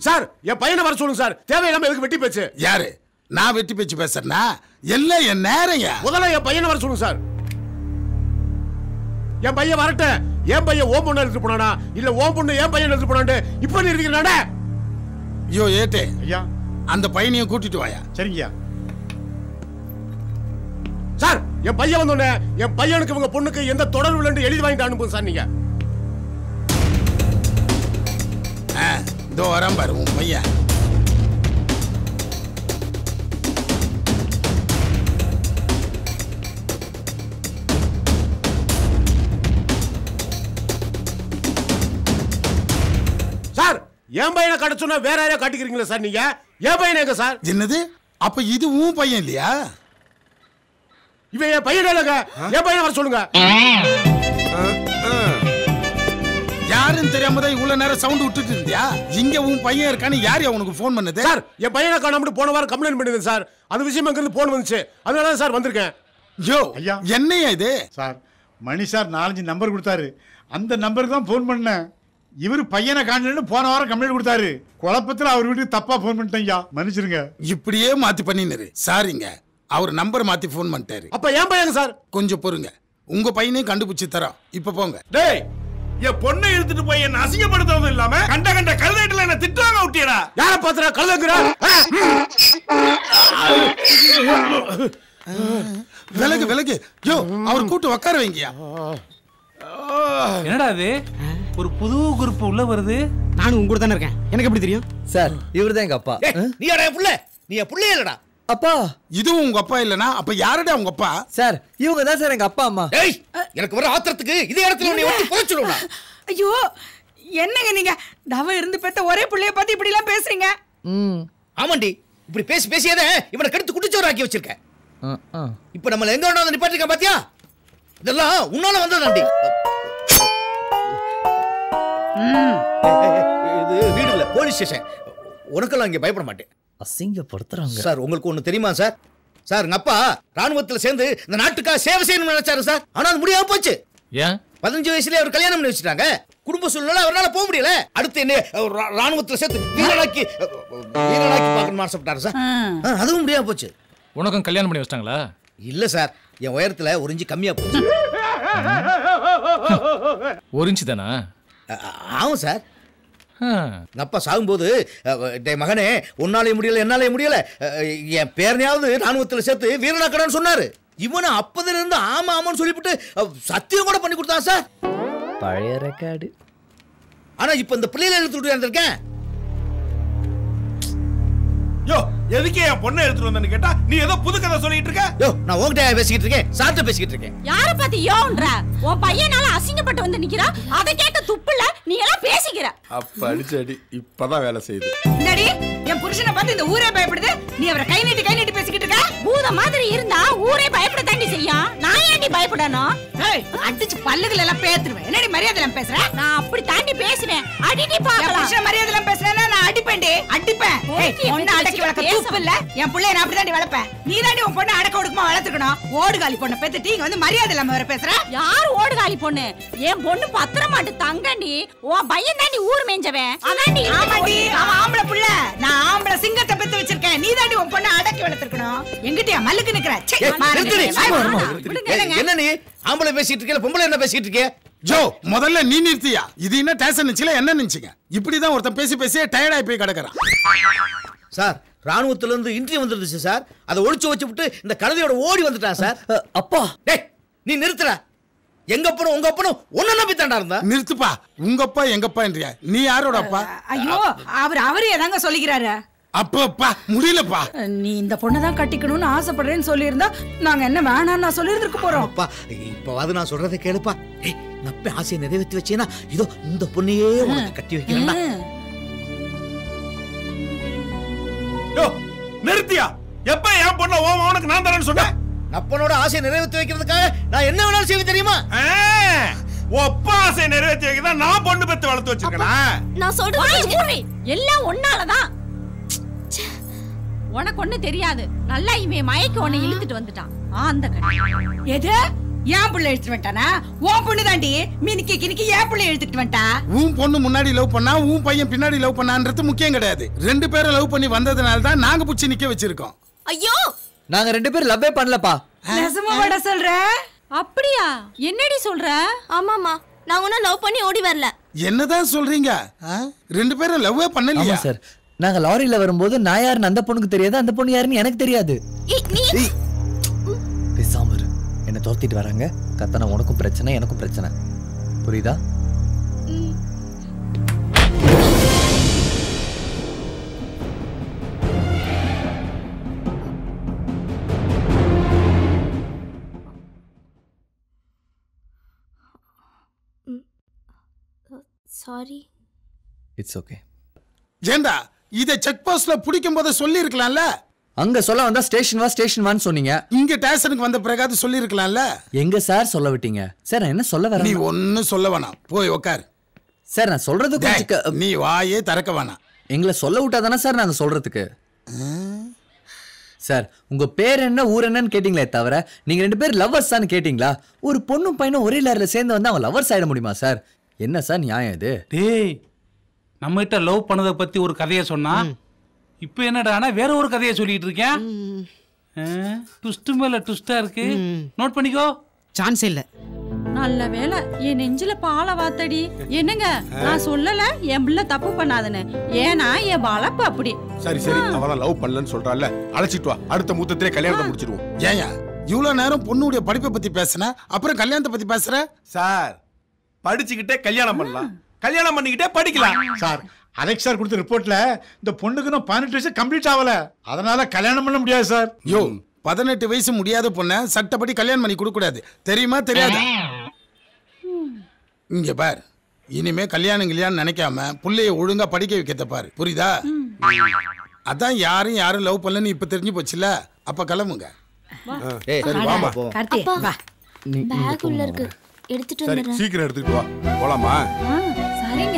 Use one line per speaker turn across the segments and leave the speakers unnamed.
Sir என் பையனை வர சொல்லுங்க சார் தேவையில்லாம எதுக்கு வெட்டி பேச்சு
யாரு நான் வெட்டி பேச்சு பேசுறேன்னா எல்லாம் என் நேரங்க
முதல்ல என் பையனை வர சொல்லுங்க சார் என் பையன் வரட்டும் என் பையன் ஓம் பொண்ணு எடுத்துட்டு போனானா இல்ல ஓம் பொண்ணு என் பையன் எடுத்துட்டு போனான்னு இப்ப நீ இருக்கிறானே
ஐயோ ஏட்டே
ஐயா
அந்த பையனையும் கூட்டிட்டு வாயா
சரிங்கய்யா
சார் என் பையன் வந்தோடனே என் பையனுக்கு இவங்க பொண்ணுக்கு எந்த தொடர்பு இல்லைன்னு எழுதி வாங்கிட்டு அனுப்புங்க சார் நீங்க
ஆ, இதோ வரான் பாரு உன் பையன்
சார் என் பையனை கடை சொன்னா வேற யாரையா காட்டிக்கிறீங்களா சார் நீங்க என் பையனை எங்க சார்
என்னது அப்ப இது உன் பையன் இல்லையா
இவன் என் பையன் இல்லைங்க என் பையனை வர சொல்லுங்க
யாருன்னு தெரியாம தான் இவ்வளவு நேரம் சவுண்ட் விட்டுட்டு இருந்தியா இங்க உன் பையன் இருக்கான்னு யார் உனக்கு ஃபோன் பண்ணது
சார் என் பையனை காணாமட்டு போன வாரம் கம்ப்ளைண்ட் பண்ணிருந்தேன் சார் அது விஷயமா இங்கிருந்து போன் வந்துச்சு அதனால தான் சார் வந்திருக்கேன்
யோ
ஐயா.
என்னையா இது
சார் மணி சார் நாலஞ்சு நம்பர் கொடுத்தாரு அந்த நம்பருக்கு தான் ஃபோன் பண்ணேன் இவர் பையனை காணலன்னு போன வாரம் கம்ப்ளைண்ட் கொடுத்தாரு குழப்பத்தில் அவர் வீட்டுக்கு தப்பா ஃபோன் பண்ணிட்டேன் ஐயா மன்னிச்சிருங்க
இப்படியே மாத்தி பண்ணினரு சாரிங்க அவர் நம்பர் மாத்தி ஃபோன் பண்ணிட்டாரு
அப்ப என் பையன் சார்
கொஞ்சம் பொறுங்க உங்க பையனையும் கண்டுபிடிச்சு தரோம் இப்ப போங்க
டேய் என் பொண்ணை இழுத்துட்டு போய் என்ன அசிங்கப்படுத்துறதும் இல்லாம கண்ட கண்ட கழுதைட்டுல என்ன திட்டாம விட்டியடா
யார பாத்துறா கழுதுங்கிற
விலகு விலகு யோ அவர் கூட்டு உட்கார வைங்கயா
என்னடா இது ஒரு புது குரூப் உள்ள வருது
நானும் உங்க கூட தானே இருக்கேன் எனக்கு எப்படி தெரியும்
சார் இவர்தான் எங்க அப்பா
நீ என் புள்ள நீ என் புள்ளையே இல்லடா
அப்பா
இதுவும் உங்க அப்பா இல்லனா அப்ப யாருடா உங்க அப்பா
சார் இவங்க தான் சார் எங்க அப்பா அம்மா
டேய் எனக்கு வர ஆத்திரத்துக்கு இதே இடத்துல உன்னை ஒட்டி புதைச்சிடும்டா
ஐயோ என்னங்க நீங்க தவ இருந்து பெத்த ஒரே புள்ளைய பார்த்து இப்படி எல்லாம் பேசுறீங்க
ம்
ஆமாண்டி இப்படி பேசி பேசியதே இவனை கெடுத்து குட்டிச்சோராக்கி வச்சிருக்க
ஆ, ஆ.
இப்ப நம்மள எங்க வேணாலும் நிப்பாட்டிருக்க பாத்தியா இதெல்லாம் உன்னால வந்ததாண்டி இது வீடு இல்ல போலீஸ் ஸ்டேஷன் உனக்கெல்லாம் இங்க பயப்பட மாட்டேன்
அசிங்கப்படுத்துறாங்க
சார் உங்களுக்கு ஒண்ணு தெரியுமா சார் சார் எங்க அப்பா ராணுவத்துல சேர்ந்து இந்த நாட்டுக்காக சேவை செய்யணும்னு நினைச்சாரு சார் ஆனா அது முடியாம போச்சு
ஏன்
பதினஞ்சு வயசுல அவர் கல்யாணம் பண்ணி வச்சுட்டாங்க குடும்ப சூழ்நிலை அவரால போக முடியல அடுத்து என்ன அவர் ரா- ராணுவத்துல சேர்த்து வீரனாக்கி வீரனாக்கி பார்க்கணும்னு ஆசைப்பட்டாரு சார் ஆ, அதுவும் முடியாம போச்சு
உனக்கும் கல்யாணம் பண்ணி வச்சிட்டாங்களா
இல்ல சார் என் உயரத்துல ஒரு இன்ச்சு கம்மியா போச்சு
ஒரு இன்ச்சு தானா
ஆ, ஆமாம் சார்
ஆ.
எங்க அப்பா சாகும்போது அஹ், டேய் மகனே உன்னாலே முடியல என்னாலே முடியல அஹ், என் பேரனையாவது ராணுவத்தில் சேர்த்து வீரனாக்கடான்னு சொன்னாரு இவனை அப்பதுல இருந்து ஆமா ஆமான்னு சொல்லிவிட்டு அஹ், சத்தியம் கூட பண்ணி கொடுத்தான் சார்
பழைய ரெக்கார்டு
ஆனா இப்ப இந்த பிள்ளைகளை எடுத்துட்டு வந்திருக்கேன்
யோ எதுக்கு என் பொண்ணை எடுத்துட்டு வந்தேன்னு கேட்டா நீ ஏதோ புது கதை சொல்லிட்டு இருக்க
யோ நான் உங்ககிட்ட பேசிக்கிட்டு இருக்கேன் சார்ட்ட பேசிக்கிட்டு இருக்கேன்
யார பாத்து யோன்ற உன் பையனால அசிங்கப்பட்டு வந்து நிக்கிறா அதை கேட்க துப்புல நீ எல்லாம் பேசிக்கிற
அப்ப அடிச்சு அடி இப்பதான் வேலை செய்யுது
என்னடி என் புருஷனை பார்த்து இந்த ஊரே பயப்படுது நீ அவரை கை நீட்டி கை நீட்டி பேசிக்கிட்டு இருக்க
பூத மாதிரி இருந்தா ஊரே பயப்பட தாண்டி செய்யும் நான் ஏன்டி பயப்படணும்
ஏய், அடிச்சு பல்லுகள் எல்லாம் பேத்துருவேன் என்னடி மரியாதை எல்லாம் பேசுற
நான் அப்படி தாண்டி பேசுவேன் அடிடி
என்
பாக்கலாம்
புருஷன் மரியாதை எல்லாம் பேசுறேன்னா நான் அடிப்பேன்டி அடிப்பேன் ஏய்,
ஓகே,
பொண்ணை அடக்கி வளர்க்க
பேச
தூப்பு இல்ல என் பிள்ளைய நான் அப்படிதாண்டி வளர்ப்பேன் நீ தாண்டி உன் பொண்ணை அடக்க ஒடுக்கமா வளர்த்துக்கணும் ஓடுகாலி பொண்ணை பெத்துட்டு இங்க வந்து மரியாதை இல்லாம வர பேசுற
யார் ஓடுகாலி பொண்ணு என் பொண்ணு பத்திரமாட்டு தங்கண்டி உன் பையன் தாண்டி ஊர் மேஞ்சவன் அதாண்டி
ஆமாண்டி அவன் ஆம்பளை புள்ள நான் ஆம்பளை சிங்கத்தை பெத்து வச்சிருக்கேன் நீ தாண்டி உன் பொண்ணை அடக்கி வளர்த்துக்கணும் எங்கிட்டயா மல்லுக்கு நிக்கிற ச்சே,
ஏய்,
மாறுங்க.
நிறுத்துடி.
வாய்
சும்மா
மூடுங்க.
இருமா,
விடுங்க,
ஏய்,
என்னங்க?
என்ன நீ ஆம்பளை பேசிட்டு இருக்க பொம்பளை என்ன பேசிட்டு இருக்க
ஜோ முதல்ல நீ நிறுத்தியா இது என்ன டேஷன் நிச்சுல என்ன நினைச்சுங்க இப்படிதான் ஒருத்தன் பேசி பேசியே டயர்டாகி போய் கிடக்குறான்
சார் ராணுவத்துல இருந்து இன்ட்ரி வந்துருச்சு சார் அதை ஒளிச்சு வச்சு விட்டு இந்த கழுதையோட ஓடி வந்துட்டான் சார்
அ, அப்பா
டேய் நீ நிறுத்துற எங்க அப்பனும் உங்க அப்பனும் ஒன்னு நம்பி தாண்டா இருந்தா
நிறுத்துப்பா உங்க அப்பா எங்கப்பா என்றியா நீ யாரோட அப்பா
ஐயோ அவர் அவரே தாங்க சொல்லிக்கிறாரு
அப்பப்பா முடியலப்பா
நீ இந்த பொண்ணை தான் கட்டிக்கணும்னு ஆசைப்படுறேன்னு சொல்லியிருந்தா நாங்க என்ன வேணாம் நான் சொல்லியிருந்திருக்க போறோம்
அப்பா இப்பவாது நான் சொல்றதை கேளுப்பா ஏய் நப்ப ஆசையை நிறைவேற்றி வச்சேனா இதோ இந்த பொண்ணையே உனக்கு கட்டி வைக்கிறேன்டா
யோ நிறுத்தியா எப்ப என் பொண்ணை ஓ அவனுக்கு நான் தரேன்னு சொன்னேன்
நப்பனோட ஆசையை நிறைவேற்றி வைக்கிறதுக்காக நான் என்ன வேணாலும் செய்வேன் தெரியுமா
ஆ, ஒப்ப ஆசையை நிறைவேற்றி வைக்க தான் நான் பொண்ணு பெத்து வளர்த்து வச்சிருக்கேனா
நான் சொல்றது எல்லாம் ஒன்னாலதான் ச்சே. உனக்கு ஒண்ணு தெரியாது நல்லா இவன் மயக்க உன்னை இழுத்துட்டு வந்துட்டான் ஆந்த கண்ணு
எது ஏன் புள்ள எடுத்துட்டு வந்துட்டானா உன் பொண்ணு தாண்டி மினிக்கி கினிக்கி ஏன் புள்ள எடுத்துட்டு வந்துட்டா
உன் பொண்ணு முன்னாடி லவ் பண்ணா உன் பையன் பின்னாடி லவ் பண்ணான்றது முக்கியம் கிடையாது ரெண்டு பேரும் லவ் பண்ணி வந்ததுனால தான் நாங்க புடிச்சு நிக்க வச்சிருக்கோம்
ஐயோ
நாங்க ரெண்டு பேரும் லவ்வே பண்ணலப்பா
நெசமாவாடா சொல்ற
அப்படியா என்னடி சொல்ற
ஆமாமா நான் ஒன்னும் லவ் பண்ணி ஓடி வரல
என்னதான் சொல்றீங்க ஆ? ரெண்டு பேரும் லவ்வே
ஆமா
பண்ணலையா
சார் நாங்க லாரியில வரும்போது நான் யாருன்னு அந்த பொண்ணுக்கு தெரியாது அந்த பொண்ணு யாருன்னு எனக்கு தெரியாது
ஏய், நீ
ஏய், பேசாம இரு என்ன துரத்திட்டு வராங்க கத்தனா உனக்கும் பிரச்சனை எனக்கும் பிரச்சனை புரியுதா
சாரி
இட்ஸ் ஓகே
ஏண்டா இத செக் போஸ்ட்ல பிடிக்கும் போது சொல்லி இருக்கலாம்ல
அங்க சொல்ல வந்தா ஸ்டேஷன் வா ஸ்டேஷன் வான்னு சொன்னீங்க
இங்க ஸ்டேஷனுக்கு வந்த பிறகாவது சொல்லி இருக்கலாம்ல
எங்க சார் சொல்ல விட்டீங்க சார் நான் என்ன சொல்ல
நீ
வரேன்
ஒன்னும் சொல்ல வேணாம் போய் உக்கார்
சார் நான் சொல்றது கொஞ்சம் க-
நீ வாயே திறக்க வேணாம்
எங்களை சொல்ல விட்டா தானே சார் நாங்க சொல்றதுக்கு சார் உங்க பேர் என்ன ஊர் என்னன்னு கேட்டீங்களே தவிர நீங்க ரெண்டு பேர் லவ்வர்ஸ் தான் கேட்டீங்களா ஒரு பொண்ணும் பையனும் ஒரே லேர்ல சேர்ந்து வந்து அவன் லவ்வர்ஸ் ஆயிட முடியுமா சார் என்ன சார் நியாயம் இது
டேய் நம்ம கிட்ட லவ் பண்ணதை பத்தி ஒரு கதையை சொன்னா இப்போ என்னடானா வேற ஒரு கதையை சொல்லிட்டு இருக்கேன் ட்விஸ்ட் மேல ட்விஸ்டா இருக்கு நோட் பண்ணிக்கோ
சான்ஸ் இல்ல
நல்ல வேலை என் நெஞ்சில பாலை வாத்தடி என்னங்க நான் சொல்லல என் பிள்ளை தப்பு பண்ணாதுன்னு ஏன்னா என் வளர்ப்பு அப்படி
சரி சரி அவதான் லவ் பண்ணலன்னு சொல்றான்ல அழைச்சிட்டு வா அடுத்த மூத்தத்திலே கல்யாணத்தை முடிச்சிருவோம்
ஏயா இவ்வளவு நேரம் பொண்ணுடைய படிப்பை பத்தி பேசுன அப்புறம் கல்யாணத்தை பத்தி பேசுற
சார் படிச்சுக்கிட்டே கல்யாணம் பண்ணலாம் கல்யாணம் பண்ணிக்கிட்டே படிக்கலாம்
சார் அலெக்ஸ் சார் கொடுத்த ரிப்போர்ட்ல இந்த பொண்ணுக்கு இன்னும் பதினெட்டு வயசு கம்ப்ளீட் ஆகல அதனால கல்யாணம் பண்ண முடியாது சார்
யோ பதினெட்டு வயசு முடியாத பொண்ண சட்டப்படி கல்யாணம் பண்ணி கொடுக்க கூடாது தெரியுமா தெரியாது இங்க பார் இனிமே கல்யாணம் கல்யாணம் நினைக்காம புள்ளைய ஒழுங்கா படிக்க வைக்கத்த பாரு புரியுதா அதான் யாரும் யாரும் லவ் பண்ணலன்னு இப்ப தெரிஞ்சு போச்சுல அப்ப கிளம்புங்க
ஏய்
சரி வாமா
கார்த்தி
அப்பா.
வா
பேக் உள்ள இருக்கு எடுத்துட்டு
சரி
வந்துடுறேன்
சீக்கிரம் எடுத்துக்கிட்டு வா போலாமா
சரிங்க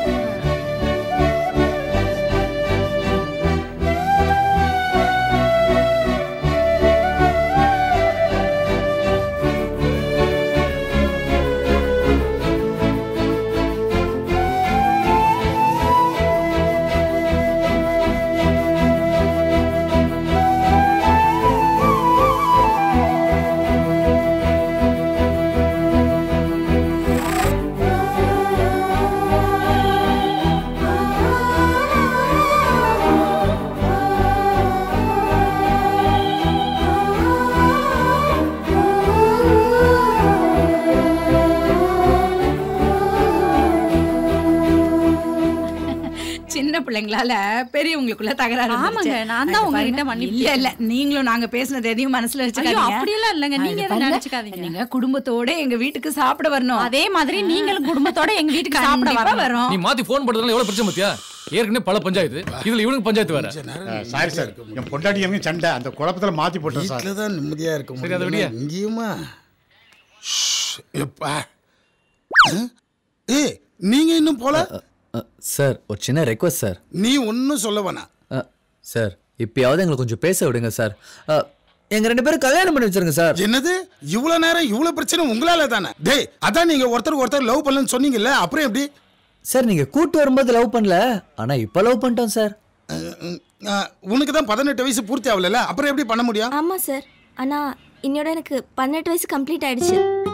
சின்ன பிள்ளைங்களால பெரியவங்களுக்குள்ள தகராறு
ஆமாங்க,
வந்துருச்சு.
நான் தான்
அது
உங்ககிட்ட
பாருங்க.
மன்னிப்பு
இல்ல இல்ல நீங்களும் நாங்க பேசுனது எதையும் மனசுல வச்சுக்காதீங்க
ஐயோ, அப்படியெல்லாம் இல்லைங்க. நீங்க
அது
எதுவும்
பாருங்க,
நினைச்சுக்காதீங்க.
நீங்க குடும்பத்தோட எங்க வீட்டுக்கு சாப்பிட வரணும்
அதே மாதிரி நீங்களும் குடும்பத்தோட எங்க வீட்டுக்கு சாப்பிட
கண்டிப்பா
வரணும்
வரோம்
நீ மாத்தி ஃபோன் பண்றதுனால எவ்வளவு பிரச்சனை பத்தியா ஏற்கனவே பல பஞ்சாயத்து இதுல இவனுக்கு பஞ்சாயத்து வேற
சாரி சார் என் பொண்டாட்டி எங்க சண்டை அந்த குழப்பத்துல மாத்தி போட்டேன் சார்
வீட்டுல தான் நிம்மதியா இருக்க
சரி, அதை
முடியும்
விடு.
இங்கேயுமா ஷ், எப்பா ஆ? ஏய் நீங்க இன்னும் போல
சார் ஒரு சின்ன ரெக்வஸ்ட் சார்
நீ ஒன்னும் சொல்ல வேணாம்
சார் இப்பயாவது எங்களை கொஞ்சம் பேச விடுங்க சார் அ, எங்க ரெண்டு பேரும் கல்யாணம் பண்ணி வச்சிருங்க சார்
என்னது இவ்வளவு நேரம் இவ்வளவு பிரச்சனை உங்களால தானே டேய் அதான் நீங்க ஒருத்தர் ஒருத்தர் லவ் பண்ணலன்னு சொன்னீங்கல்ல அப்புறம் எப்படி
சார் நீங்க கூட்டு வரும்போது லவ் பண்ணல ஆனா இப்ப லவ் பண்ணிட்டோம் சார்
உனக்கு தான் பதினெட்டு வயசு பூர்த்தி ஆகல அப்புறம் எப்படி பண்ண முடியும்
ஆமா சார் ஆனா இன்னோட எனக்கு பதினெட்டு வயசு கம்ப்ளீட் ஆயிடுச்சு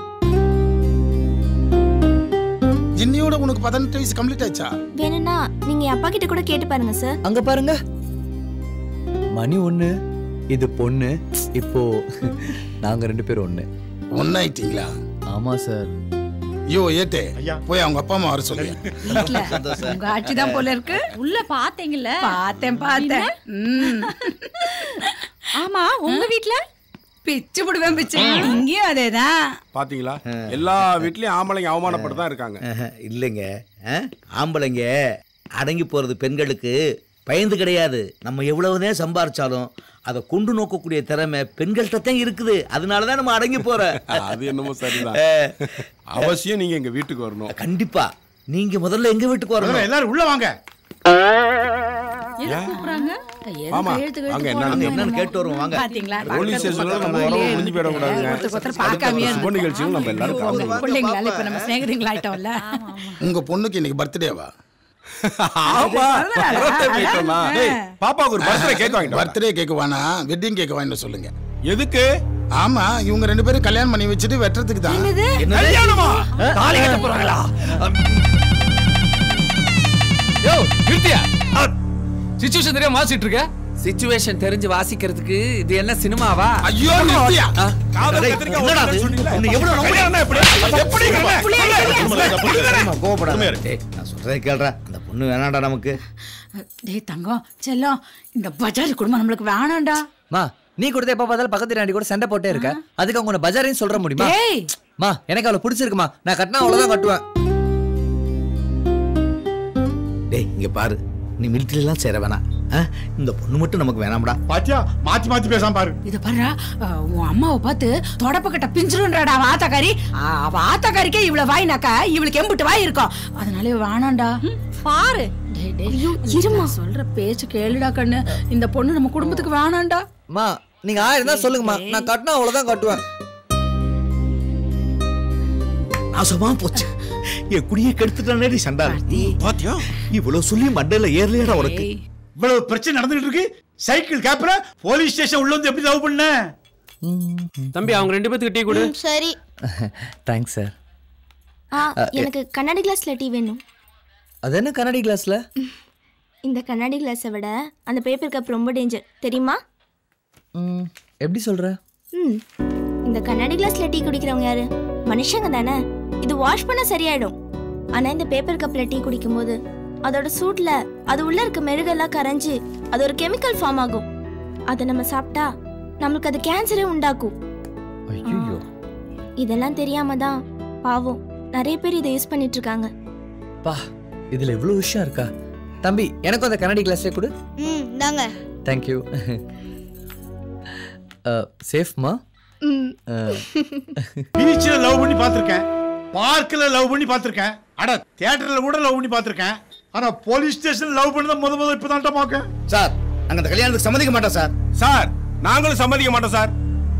இன்னையோட உனக்கு பதினெட்டு வயசு கம்ப்ளீட் ஆச்சா
வேணும்னா நீங்க என் அப்பா கிட்ட கூட கேட்டு பாருங்க சார்
அங்க பாருங்க மணி ஒண்ணு இது பொண்ணு இப்போ நாங்க ரெண்டு பேரும் ஒண்ணு
ஒன்னாயிட்டீங்களா
ஆமா சார்
ஐயோ ஏத்தே போய் அவங்க அப்பா அம்மா வர சொல்லு
வீட்ல உங்க ஆட்சி தான் போல இருக்கு
உள்ள பாத்தீங்கல்ல
பார்த்தேன் பார்த்தேன் ம்.
ஆமா உங்க வீட்ல
பிச்சு புடுவேன் பிச்சு இங்கேயும் அதேதான்
பாத்தீங்களா எல்லா வீட்லயும் ஆம்பளைங்க அவமானப்பட்டு தான் இருக்காங்க
இல்லைங்க ஆ? ஆம்பளைங்க அடங்கி போறது பெண்களுக்கு பயந்து கிடையாது நம்ம எவ்வளவுதே சம்பாரிச்சாலும் அதை கொண்டு நோக்கக்கூடிய திறமை பெண்கள்கிட்ட தான் இருக்குது அதனால தான் நம்ம அடங்கி போறோம்
அது என்னமோ சரிதான் அவசியம் நீங்க எங்க வீட்டுக்கு வரணும்
கண்டிப்பா நீங்க முதல்ல எங்க வீட்டுக்கு வரணும்
எல்லாரும் உள்ள வாங்க
எது கூப்பிடுறாங்க
ஆமா அங்க என்ன
அங்க என்னன்னு கேட்டு வருவோம் வாங்க
பாத்தீங்களா
போலீஸ் ஸ்டேஷன்ல நம்ம உறவு முடிஞ்சு போயிடக்கூடாதுங்க
ஒருத்தருக்கு ஒருத்தர் பார்க்காமயே
சுப நிகழ்ச்சியும் நம்ம எல்லாரும்
உங்க
கலந்துக்கணும்.
பிள்ளைங்களால இப்ப நம்ம சிநேகிதங்களாயிட்டோம்ல
உங்க பொண்ணுக்கு இன்னைக்கு பர்த்டேவா
ஆமா birthday போயிட்டோமா? டேய், பாப்பாவுக்கு ஒரு பர்த்டே கேக் வாங்கிட்டு வரேன்.
பர்த்டே கேக் வேணா வெட்டிங் கேக் வாங்கிட்டு சொல்லுங்க
எதுக்கு
ஆமா இவங்க ரெண்டு பேரும் கல்யாணம் பண்ணி வச்சுட்டு வெட்டுறதுக்கு தான்
கல்யாணமா
தாலி கட்ட போறாங்களா யோ நிறுத்தியா சிச்சுவேஷன் தெரியாம வாசிட்டு இருக்க
சிச்சுவேஷன் தெரிஞ்சு வாசிக்கிறதுக்கு இது என்ன சினிமாவா
ஐயோ நிறுத்தியா
காதல்
டேய்,
கத்திரிக்காய்
என்னடா
ஒண்ணு
இது?
சொன்னீங்களே.
இன்னும் எவ்வளவு நம்ம-
கல்யாணம்னா எப்படி? எப்படி கல்யாணம்?
கோவப்படாத டேய், நான் சொல்றதை கேள்றா அந்த பொண்ணு வேணாம்டா நமக்கு
டேய் தங்கம் செல்லம் இந்த பஜார் குடும்பம் நம்மளுக்கு வேணாம்டா
மா நீ கொடுத்த எப்ப பார்த்தாலும் பக்கத்து நாடி கூட சண்டை போட்டே இருக்க அதுக்கு அவங்க உன்னை பஜாரின்னு சொல்ற முடியுமா
டேய்
மா எனக்கு அவளை பிடிச்சிருக்குமா நான் கட்டினா அவ்வளவுதான் கட்டுவேன்
டேய் இங்க பாரு நீ மிலிட்டரி எல்லாம் சேர வேணாம் ஆ? இந்த பொண்ணு மட்டும் நமக்கு வேணாம்டா
பாத்தியா மாத்தி மாத்தி பேசாம பாரு
இத பாரு அஹ், உன் அம்மாவை பார்த்து தொடப்ப கட்ட பிஞ்சிருன்றாடா அவ ஆத்தாக்காரி அஹ், அவ ஆத்தாக்காரிக்கே இவ்வளவு வாய்னாக்கா இவளுக்கு எம்பிட்டு வாய் இருக்கும் அதனால வேணாம்டா
பாரு
டேய் டேய் இருமா சொல்ற பேச்சு கேளுடா கண்ணு இந்த பொண்ணு நம்ம குடும்பத்துக்கு வேணாம்டா
மா நீங்க ஆயிரம் தான் சொல்லுங்கம்மா நான் கட்டினா அவ்வளவுதான் கட்டுவேன்
நாசமா போச்சு என் குடியை கெடுத்துட்டானே சண்டா
பாத்தியா
இவ்வளவு சொல்லி மண்டையில ஏறலையாடா உனக்கு
இவ்வளவு பிரச்சனை நடந்துகிட்டு இருக்கு சைக்கிள் கேப்ல போலீஸ் ஸ்டேஷன் உள்ள வந்து எப்படி லவ் பண்ண
தம்பி அவங்க ரெண்டு பேத்துக்கு டீ கொடு
சரி
தேங்க்ஸ் சார்
ஆ எனக்கு கண்ணாடி கிளாஸ்ல டீ வேணும்
அது என்ன கண்ணாடி கிளாஸ்ல
இந்த கண்ணாடி கிளாஸை விட அந்த பேப்பர் கப் ரொம்ப டேஞ்சர் தெரியுமா
எப்படி சொல்ற
ம் இந்த கண்ணாடி கிளாஸ்ல டீ குடிக்கிறவங்க யாரு மனுஷங்க தானே இது வாஷ் பண்ண சரியாயிடும் ஆனா இந்த பேப்பர் கப்ல டீ குடிக்கும்போது அதோட சூட்ல அது உள்ள இருக்க மெழுகெல்லாம் கரைஞ்சு அது ஒரு கெமிக்கல் ஃபார்ம் ஆகும் அதை நம்ம சாப்பிட்டா நம்மளுக்கு அது கேன்சரே உண்டாக்கும்
ஐயோ
இதெல்லாம் தெரியாம தான் பாவம் நிறைய பேர் இதை யூஸ் பண்ணிட்டு இருக்காங்க
பா இதுல இவ்வளவு விஷயம் இருக்கா தம்பி எனக்கும் அந்த கண்ணாடி கிளாஸே கொடு
ம் தாங்க
தேங்க்யூ சேஃப்மா
ம்
பீச்ல லவ் பண்ணி பார்த்திருக்கேன் பார்க்ல லவ் பண்ணி பார்த்திருக்கேன் அட தியேட்டர்ல கூட லவ் பண்ணி பார்த்திருக்கேன் ஆனா போலீஸ் ஸ்டேஷன் லவ் பண்ணத முத முத இப்பதான்டா பாக்க
சார் அங்க அந்த கல்யாணத்துக்கு சம்மதிக்க மாட்டேன் சார்
சார் நாங்களும் சம்மதிக்க மாட்டோம் சார்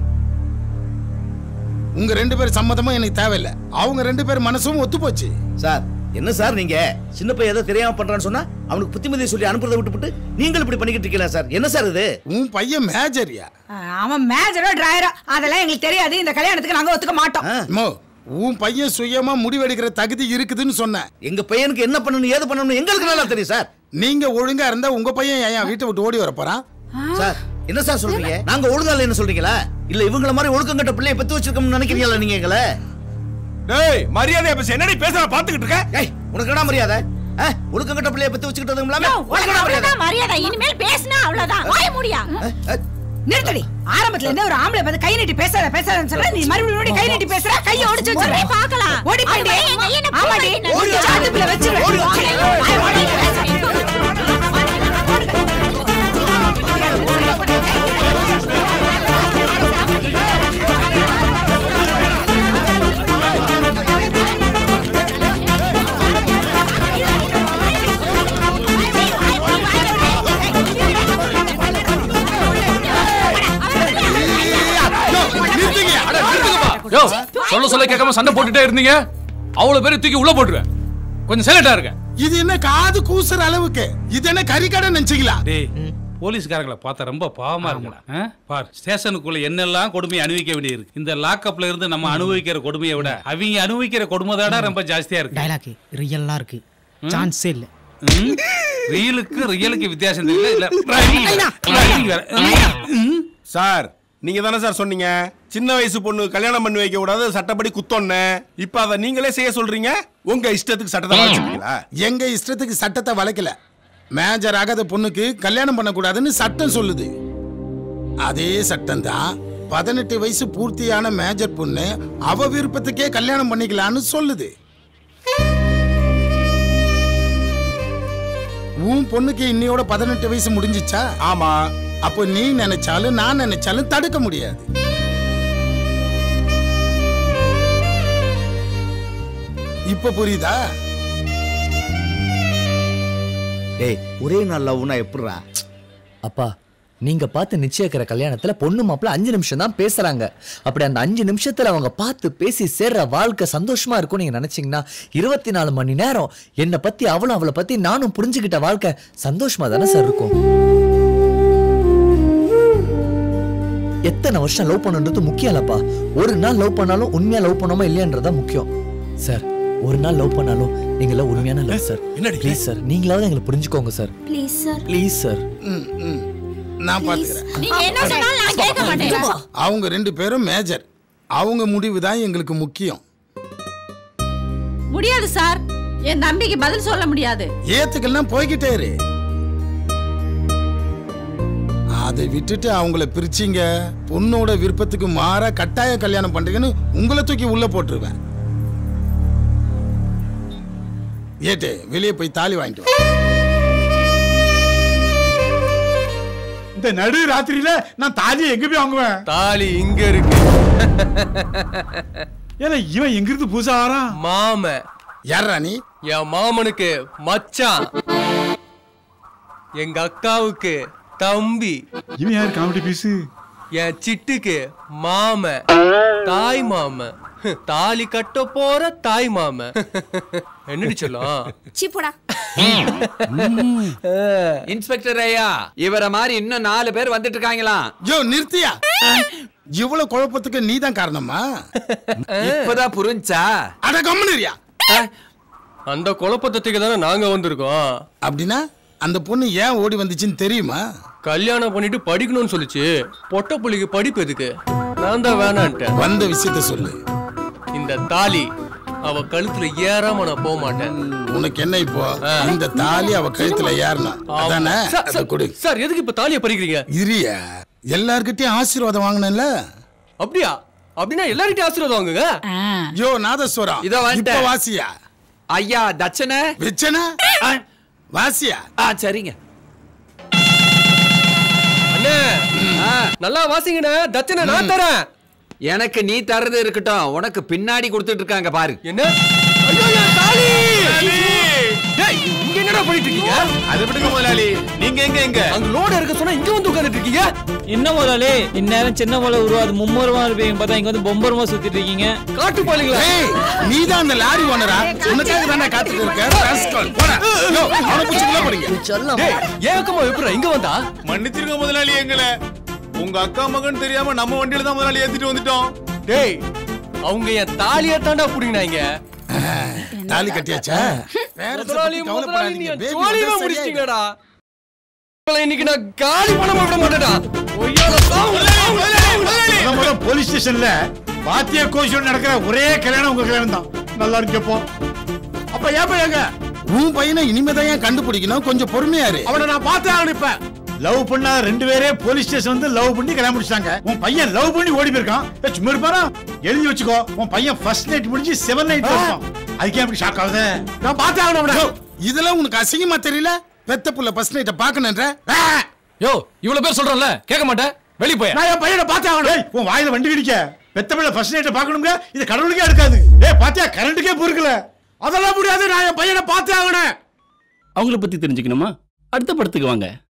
உங்க ரெண்டு பேர் சம்மதமும் எனக்கு தேவையில்லை அவங்க ரெண்டு பேர் மனசும் ஒத்து போச்சு
சார் என்ன சார் நீங்க சின்ன பையன் ஏதோ தெரியாம பண்றான்னு சொன்னா அவனுக்கு புத்திமதியை சொல்லி அனுப்புறதை விட்டுவிட்டு நீங்கள் இப்படி பண்ணிக்கிட்டு இருக்கீங்களா சார் என்ன சார் இது
உன் பையன் மேஜரியா
அஹ், அவன் மேஜரோ டிரைவரோ அதெல்லாம் எங்களுக்கு தெரியாது இந்த கல்யாணத்துக்கு நாங்க ஒத்துக்க மாட்டோம்
மோ உன் பையன் சுயமா முடிவெடுக்கிற தகுதி இருக்குதுன்னு சொன்னேன்
எங்க பையனுக்கு என்ன பண்ணணும் ஏது பண்ணணும் எங்களுக்கு நல்லா தெரியும் சார்
நீங்க ஒழுங்கா இருந்தா உங்க பையன் ஏன் வீட்டை விட்டு ஓடி வர போறான்
சார் என்ன சார் சொல்றீங்க நாங்க ஒழுங்கா இல்லைன்னு சொல்றீங்களா இல்ல இவங்கள மாதிரி ஒழுக்கம் கட்ட பிள்ளைய பெத்து வச்சிருக்கோம்னு நினைக்கிறீங்களா நீங்க எங்களை
டேய் மரியாதை பேச என்னடி பேசுற பாத்துக்கிட்டு இருக்க
ஏய் உனக்கு என்ன மரியாதை ஆ? ஒழுக்கம் கட்ட பிள்ளைய பெத்து வச்சுக்கிட்டதும் இல்லாம உனக்கு என்ன மரியாதை
அவ்வளவுதான் மரியாதை இனிமேல் பேசினா அவ்வளவுதான் வாய முடியா நிறுத்தடி ஆரம்பத்துல இருந்தே ஒரு ஆம்பளை பார்த்து கை நீட்டி பேசாத பேசாதன்னு சொல்ற நீ மறுபடியும் மறுபடியும் கை நீட்டி பேசுற கைய ஒடிச்சு வச்சிருக்க
ஒரே பார்க்கலாம்.
ஓடி போயிடு
அது என் கையை நான்
ஆமாடி
போடுறேன்.
ஓடி சாட்டுக்குள்ள வச்சிருவேன்
யோ சொல்ல சொல்ல கேட்காம சண்டை போட்டுட்டே இருந்தீங்க அவ்வளவு பேரை தூக்கி உள்ள போட்டுருவேன் கொஞ்சம் சைலண்டா இருங்க
இது என்ன காது கூசுற அளவுக்கு இது என்ன கறிக்கடை நினைச்சீங்களா
டேய் போலீஸ்காரங்களை பார்த்தா ரொம்ப பாவமா இருக்குடா ஆ? பார் ஸ்டேஷனுக்குள்ள என்னெல்லாம் கொடுமையை அனுபவிக்க வேண்டியிருக்கு இந்த லாக்அப்ல இருந்து நம்ம அனுபவிக்கிற கொடுமையை விட அவங்க அனுபவிக்கிற கொடுமை தாடா ரொம்ப ஜாஸ்தியா இருக்கு
டைலாக் ரியல்லாம் இருக்கு சான்ஸே இல்ல
ம்? ரியலுக்கு ரியலுக்கு வித்தியாசம் தெரியல இல்ல rhyming வேற. rhyming வேற. ம்?
சார் நீங்க தானே சார் சொன்னீங்க சின்ன வயசு பொண்ணு கல்யாணம் பண்ணி வைக்க கூடாது சட்டப்படி குத்தோன்னு இப்ப அதை நீங்களே செய்ய சொல்றீங்க உங்க இஷ்டத்துக்கு சட்டத்தை வச்சுப்பீங்களா
எங்க இஷ்டத்துக்கு சட்டத்தை வளைக்கல மேஜர் ஆகாத பொண்ணுக்கு கல்யாணம் பண்ணக்கூடாதுன்னு சட்டம் சொல்லுது அதே சட்டம் தான் பதினெட்டு வயசு பூர்த்தியான மேஜர் பொண்ணு அவ விருப்பத்துக்கே கல்யாணம் பண்ணிக்கலாம்னு சொல்லுது உன் பொண்ணுக்கு இன்னையோட பதினெட்டு வயசு முடிஞ்சிச்சா
ஆமா
அப்போ நீ நினைச்சாலும் நான் நினைச்சாலும் தடுக்க முடியாது இப்ப புரியுதா
டேய் ஒரே நாள் லவ்னா எப்படிடா
அப்பா நீங்க பார்த்து நிச்சயிக்கிற கல்யாணத்துல பொண்ணு மாப்பிள்ள அஞ்சு நிமிஷம் தான் பேசுறாங்க அப்படி அந்த அஞ்சு நிமிஷத்துல அவங்க பார்த்து பேசி சேர்ற வாழ்க்கை சந்தோஷமா இருக்கும் நீங்க நினைச்சீங்கன்னா இருபத்தி நாலு மணி நேரம் என்னை பத்தி அவளும் அவளை பத்தி நானும் புரிஞ்சுக்கிட்ட வாழ்க்கை சந்தோஷமா தானே சார் இருக்கும் எத்தனை வருஷம் லவ் பண்ணுன்றது முக்கியம் இல்லப்பா ஒரு நாள் லவ் பண்ணாலும் உண்மையா லவ் பண்ணோமா இல்லையன்றதா முக்கியம் சார் ஒரு நாள் லவ் பண்ணாலும் நீங்கள உண்மையான லவ் சார் ப்ளீஸ் சார் நீங்களாவது எங்களை புரிஞ்சுக்கோங்க sir
please sir
please sir
ம், ம். நான் பாத்துக்கிறேன்
நீங்க என்ன சொன்னாலும் நான் கேட்க மாட்டேன்
அவங்க ரெண்டு பேரும் மேஜர் அவங்க முடிவு தான் எங்களுக்கு முக்கியம்
முடியாது சார் என் தம்பிக்கு பதில் சொல்ல முடியாது
ஏத்துக்கெல்லாம் போய்கிட்டே இரு அதை விட்டுட்டு அவங்கள பிரிச்சிங்க பொண்ணோட விருப்பத்துக்கு மாறா கட்டாய கல்யாணம் பண்றீங்கன்னு உங்களை தூக்கி உள்ள போட்டுருவேன் ஏட்டு வெளியே போய் தாலி வாங்கிட்டு வா
இந்த நடு ராத்திரியில நான் தாலியை எங்க போய் வாங்குவேன்
தாலி இங்க இருக்கு
ஏன்னா இவன் எங்க இருந்து பூசா வரான்
மாம
யாரா நீ
என் மாமனுக்கு மச்சான் எங்க அக்காவுக்கு தம்பி
இவன் யார் காமெடி பீஸு
என் சிட்டுக்கு மாம தாய் மாம தாலி கட்ட போற தாய் மாம என்னடி சொல்லும்
சிப்புடா
இன்ஸ்பெக்டர் ஐயா இவரை மாதிரி இன்னும் நாலு பேர் வந்துட்டு இருக்காங்களாம்
யோ நிறுத்தியா இவ்வளவு குழப்பத்துக்கு நீ தான் காரணமா
இப்பதான் புரிஞ்சா
அட கம்முனியா
அந்த குழப்பத்துக்கு தானே நாங்க வந்திருக்கோம்
அப்படின்னா அந்த பொண்ணு ஏன் ஓடி வந்துச்சுன்னு தெரியுமா
கல்யாணம் பண்ணிட்டு படிக்கணும்னு சொல்லுச்சு பொட்ட புள்ளிக்கு படிப்பு எதுக்கு நான் தான் வேணான்ட்டேன்
வந்த விஷயத்த சொல்லு
இந்த தாலி அவ கழுத்துல ஏறாம நான் போக மாட்டேன்
உனக்கு என்ன இப்போ இந்த தாலி அவ கழுத்துல ஏறணும் அதானே
சார்,
அதை கொடு
சார் எதுக்கு இப்ப தாலியை பறிக்கிறீங்க
இரிய எல்லார்கிட்டயும் ஆசீர்வாதம் வாங்கினேன்ல
அப்படியா அப்படின்னா எல்லார்கிட்டயும் ஆசீர்வாதம் வாங்குங்க
யோ நாதஸ்வரம்
இதோ வந்துட்டேன்.
இப்ப வாசியா
ஐயா தட்சணை
வெச்சனா வாசியா
ஆ சரிங்க
அண்ணே நல்லா வாசிங்கண்ணே தட்சணை நான் தரேன்
எனக்கு நீ தர்றது இருக்கட்டும் உனக்கு பின்னாடி கொடுத்துட்டு இருக்காங்க பாரு
என்ன ஐயோ என் தாலி டேய் இங்க என்னடா பண்ணிட்டு இருக்கீங்க
அதை விடுங்க முதலாளி நீங்க எங்க எங்க
அங்க லோடு இருக்க சொன்னா இங்க வந்து உட்கார்ந்துட்டு இருக்கீங்க
என்ன முதலாளி இந்நேரம் சின்ன மலை உருவாது மும்முரமா இருப்பீங்க பார்த்தா இங்க வந்து பொம்பரமா சுத்திட்டு இருக்கீங்க
காட்டு பாருங்களா
ஏய் நீ தான் அந்த லாரி ஓனரா உனக்காக தானே காத்துட்டு இருக்க ராஸ்கல் போடா யோ அவனை புடிச்சு உள்ள போடுங்க
டேய் ஏக்கமா எப்படிடா இங்க வந்தா
மன்னிச்சிருங்க முதலாளி எங்களை உங்க அக்கா மகன் தெரியாம நம்ம வண்டியில தான் முதலாளி ஏத்திட்டு வந்துட்டோம்
டேய் அவங்க என் தாலியை தாண்டா புடிங்கினாங்க
தாலி கட்டியாச்சா வேற
முதலாளி
பத்தி
முதலாளி நீ
கவலைப்படாதீங்க
என்
பேபி
ஜோலியவே
வந்தா சரியாயிடும்.
முடிச்சிட்டீங்கடா உங்களை இன்னைக்கு நான் காலி பண்ண விட மாட்டேடா ஒய்யால சாவு
முத முத போலீஸ் ஸ்டேஷன்ல பாத்திய கோஷம் நடக்கிற ஒரே கல்யாணம் உங்க கல்யாணம் தான் நல்லா இருக்கப்போ
அப்ப ஏன் பையங்க
உன் பையனை இனிமேதான் ஏன் கண்டுபிடிக்கணும் கொஞ்சம் பொறுமையா இரு
அவனை நான் பார்த்தே ஆகணும் இப்ப
லவ் பண்ணா ரெண்டு பேரே போலீஸ் ஸ்டேஷன் வந்து லவ் பண்ணி கல்யாணம் முடிச்சாங்க உன் பையன் லவ் பண்ணி ஓடி போயிருக்கான் ஏய், சும்மா இருப்பாரா எழுதி வச்சுக்கோ உன் பையன் ஃபர்ஸ்ட் நைட் முடிஞ்சு செவன் நைட் போயிருக்கான் அதுக்கே அப்படி ஷாக் ஆகுது
நான் பார்த்தே ஆகணும் அவனை.
யோ, இதெல்லாம் உனக்கு அசிங்கமா தெரியல பெத்த புள்ள ஃபர்ஸ்ட் நைட்ட பாக்கணுன்ற
யோ இவ்வளவு பேர் சொல்றேன்ல கேட்க மாட்டேன் வெளிய போய்
நான் என் பையனை பார்த்தே ஆகணும்
ஏய் உன் வாயில வண்டி கிடிக்க பெத்த பிள்ளை ஃபர்ஸ்ட் நைட்ட பார்க்கணுங்க இது கடவுளுக்கே இருக்காது ஏய் பாத்தியா கரண்ட்டுக்கே பொறுக்கல
அதெல்லாம் முடியாது நான் என் பையனை பார்த்தே ஆகணும்
அவங்கள பத்தி தெரிஞ்சுக்கணுமா அடுத்த படத்துக்கு வாங்க